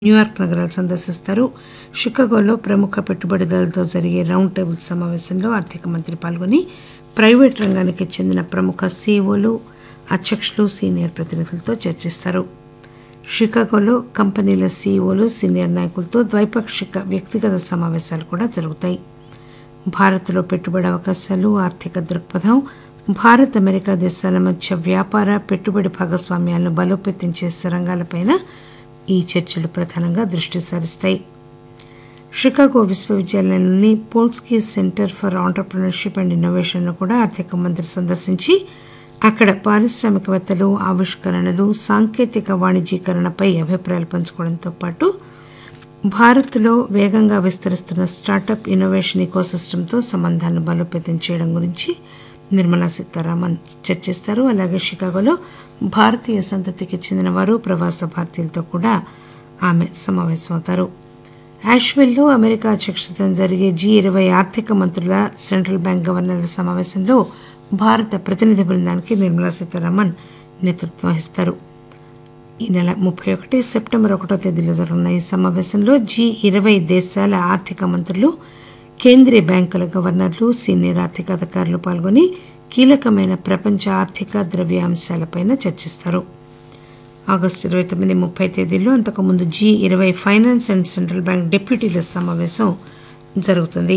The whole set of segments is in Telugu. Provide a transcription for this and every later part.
న్యూయార్క్ నగరాలు సందర్శిస్తారు షికాగోలో ప్రముఖ పెట్టుబడిదారులతో జరిగే రౌండ్ టేబుల్ సమావేశంలో ఆర్థిక మంత్రి పాల్గొని ప్రైవేటు రంగానికి చెందిన ప్రముఖ సీఈఓలు అధ్యక్షులు సీనియర్ ప్రతినిధులతో చర్చిస్తారు షికాగోలో కంపెనీల సీఈఓలు సీనియర్ నాయకులతో ద్వైపాక్షిక వ్యక్తిగత సమావేశాలు కూడా జరుగుతాయి భారత్లో పెట్టుబడి అవకాశాలు ఆర్థిక దృక్పథం భారత్ అమెరికా దేశాల మధ్య వ్యాపార పెట్టుబడి భాగస్వామ్యాలను బలోపేతం చేసే రంగాలపైన ఈ చర్చలు ప్రధానంగా దృష్టి సారిస్తాయి షికాగో విశ్వవిద్యాలయంలోని Polsky centre for entrepreneurship and ఇన్నోవేషన్ను కూడా ఆర్థిక మంత్రి సందర్శించి అక్కడ పారిశ్రామికవేత్తలు ఆవిష్కరణలు సాంకేతిక వాణిజ్యీకరణపై అభిప్రాయాలు పంచుకోవడంతో పాటు భారత్లో వేగంగా విస్తరిస్తున్న స్టార్టప్ ఇన్నోవేషన్ ఇకోసిస్టమ్తో సంబంధాలను బలోపేతం చేయడం గురించి నిర్మలా సీతారామన్ చర్చిస్తారు అలాగే షికాగోలో భారతీయ సంతతికి చెందిన వారు ప్రవాస భారతీయులతో కూడా ఆమె సమావేశమవుతారు యాష్విల్లో అమెరికా అధ్యక్షతన జరిగే జీ ఇరవై ఆర్థిక మంత్రుల సెంట్రల్ బ్యాంక్ గవర్నర్ల సమావేశంలో భారత ప్రతినిధి బృందానికి నిర్మలా సీతారామన్ నేతృత్వం వహిస్తారు ఈ నెల ముప్పై ఒకటి సెప్టెంబర్ ఒకటో తేదీలో జరగనున్న ఈ సమావేశంలో జీ ఇరవై దేశాల ఆర్థిక మంత్రులు కేంద్రీయ బ్యాంకుల గవర్నర్లు సీనియర్ ఆర్థిక అధికారులు పాల్గొని కీలకమైన ప్రపంచ ఆర్థిక ద్రవ్య అంశాలపైన చర్చిస్తారు ఆగస్టు ఇరవై తొమ్మిది ముప్పై తేదీల్లో అంతకుముందు జీ ఇరవై ఫైనాన్స్ అండ్ సెంట్రల్ బ్యాంక్ డిప్యూటీల సమావేశం జరుగుతుంది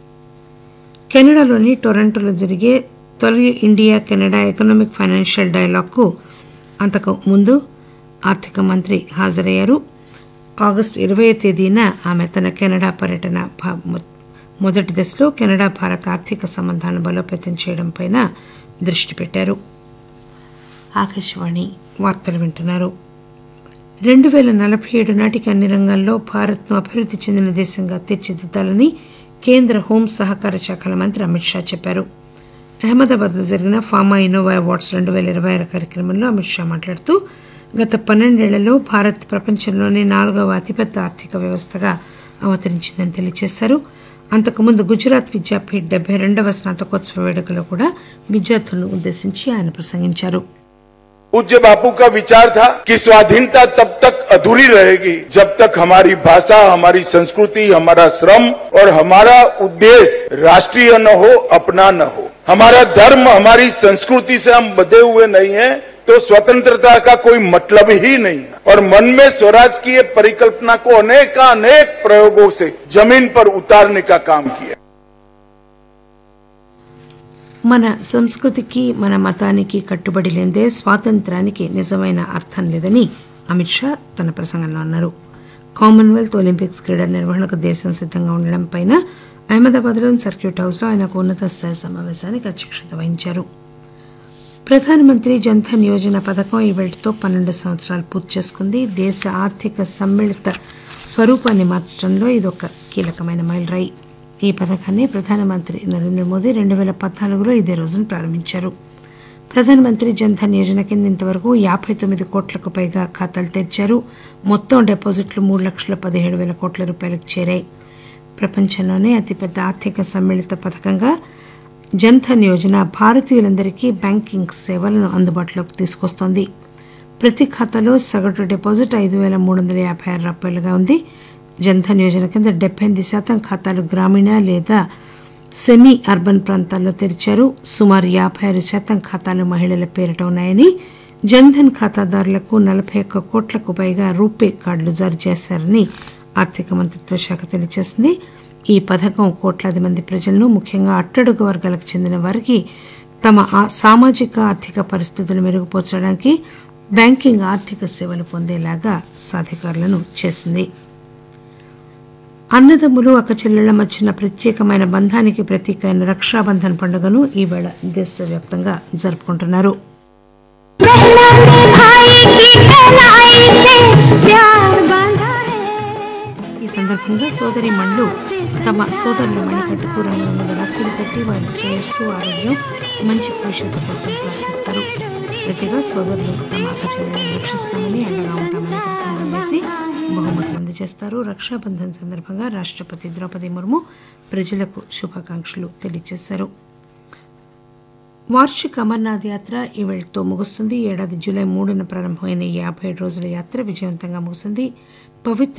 కెనడాలోని టొరంటోలో జరిగే తొలి ఇండియా కెనడా ఎకనామిక్ ఫైనాన్షియల్ డైలాగ్కు అంతకు ముందు ఆర్థిక మంత్రి హాజరయ్యారు ఆగస్టు ఇరవై తేదీన ఆమె తన కెనడా పర్యటన భా- మొ- మొదటి దశలో కెనడా భారత ఆర్థిక సంబంధాలను బలోపేతం చేయడంపై దృష్టి పెట్టారు ఆకాశవాణి వార్తలు వింటున్నారు రెండు వేల నలభై ఏడు నాటికి అన్ని రంగాల్లో భారత్ను అభివృద్ధి చెందిన దేశంగా తీర్చిదిద్దాలని కేంద్ర హోం సహకార శాఖల మంత్రి అమిత్ షా చెప్పారు అహ్మదాబాద్లో జరిగిన ఫార్మా ఇన్నోవా అవార్డ్స్ రెండు వేల ఇరవై ఆరు కార్యక్రమంలో అమిత్ షా మాట్లాడుతూ గత పన్నెండేళ్లలో భారత్ ప్రపంచంలోనే నాలుగవ అతిపెద్ద ఆర్థిక వ్యవస్థగా అవతరించిందని తెలియజేశారు అంతకుముందు గుజరాత్ విద్యాపీఠ్ డెబ్బై రెండవ స్నాతకోత్సవ వేడుకలో కూడా విద్యార్థులను ఉద్దేశించి ఆయన ప్రసంగించారు पूज्य बापू का विचार था कि स्वाधीनता तब तक अधूरी रहेगी जब तक हमारी भाषा हमारी संस्कृति हमारा श्रम और हमारा उद्देश्य राष्ट्रीय न हो अपना न हो हमारा धर्म हमारी संस्कृति से हम बधे हुए नहीं हैं तो स्वतंत्रता का कोई मतलब ही नहीं है और मन में स्वराज की ये परिकल्पना को अनेकानेक प्रयोगों से जमीन पर उतारने का काम किया మన సంస్కృతికి మన మతానికి కట్టుబడి లేదే స్వాతంత్రానికి నిజమైన అర్థం లేదని అమిత్ షా తన ప్రసంగంలో అన్నారు కామన్వెల్త్ ఒలింపిక్స్ క్రీడల నిర్వహణకు దేశం సిద్ధంగా ఉండడంపై అహ్మదాబాద్లోని సర్క్యూట్ హౌస్లో ఆయన ఒక ఉన్నత స్థాయి సమావేశానికి అధ్యక్షత వహించారు ప్రధానమంత్రి జన్ధన్ యోజన పథకం ఈ వేళతో పన్నెండు సంవత్సరాలు పూర్తి చేసుకుంది దేశ ఆర్థిక సమ్మిళిత స్వరూపాన్ని మార్చడంలో ఇదొక కీలకమైన మైలురాయి ఈ పథకాన్ని ప్రధానమంత్రి నరేంద్ర మోదీ రెండు వేల పద్నాలుగులో ఇదే రోజున ప్రారంభించారు ప్రధానమంత్రి జన్ధన్ యోజన కింద ఇంతవరకు యాభై తొమ్మిది కోట్లకు పైగా ఖాతాలు తెరిచారు మొత్తం డిపాజిట్లు మూడు లక్షల పదిహేడు వేల కోట్ల రూపాయలకు చేరాయి ప్రపంచంలోనే అతిపెద్ద ఆర్థిక సమ్మిళిత పథకంగా జన్ధన్ యోజన భారతీయులందరికీ బ్యాంకింగ్ సేవలను అందుబాటులోకి తీసుకొస్తోంది ప్రతి ఖాతాలో సగటు డిపాజిట్ ఐదు వేల మూడు వందల యాభై ఆరు రూపాయలుగా ఉంది జన్ధన్ యోజన కింద డెబ్బై ఎనిమిది శాతం ఖాతాలు గ్రామీణ లేదా సెమీ అర్బన్ ప్రాంతాల్లో తెరిచారు సుమారు యాభై ఆరు శాతం ఖాతాలు మహిళల పేరిట ఉన్నాయని జన్ధన్ ఖాతాదారులకు నలభై ఒక్క కోట్లకు పైగా రూపే కార్డులు జారీ చేశారని ఆర్థిక మంత్రిత్వ శాఖ తెలియజేసింది ఈ పథకం కోట్లాది మంది ప్రజలను ముఖ్యంగా అట్టడుగు వర్గాలకు చెందిన వారికి తమ ఆ సామాజిక ఆర్థిక పరిస్థితులు మెరుగుపరచడానికి బ్యాంకింగ్ ఆర్థిక సేవలు పొందేలాగా సాధికారులను చేసింది అన్నదమ్ములు అక్కచెల్లెళ్ల మధ్యన ప్రత్యేకమైన బంధానికి ప్రతీక అయిన రక్షాబంధన్ పండుగను ఈవేళ దేశవ్యాప్తంగా జరుపుకుంటున్నారు बहना में भाई की कलाई से प्यार बांधा है ఈ సందర్భంగా సోదరి మణులు తమ సోదరుల మణికట్టుకు రంగురంగుల రాఖీలు కట్టి వారి శ్రేయస్సు ఆరోగ్యం మంచి భవిష్యత్తు కోసం ప్రార్థిస్తారు ప్రతిగా సోదరులు తమ అక్కచెల్లెలను రక్షిస్తామని అండగా ఉంటామని ప్రతిజ్ఞ చేసి బహుమతులు అందజేస్తారు రక్షాబంధన్ సందర్భంగా రాష్ట్రపతి ద్రౌపది ముర్ము ప్రజలకు శుభాకాంక్షలు తెలియజేశారు వార్షిక అమర్నాథ్ యాత్ర ఈ వేళతో ముగుస్తుంది ఈ ఏడాది జూలై మూడున ప్రారంభమైన ఈ యాభై ఏడు రోజుల యాత్ర విజయవంతంగా ముగిసింది పవిత్ర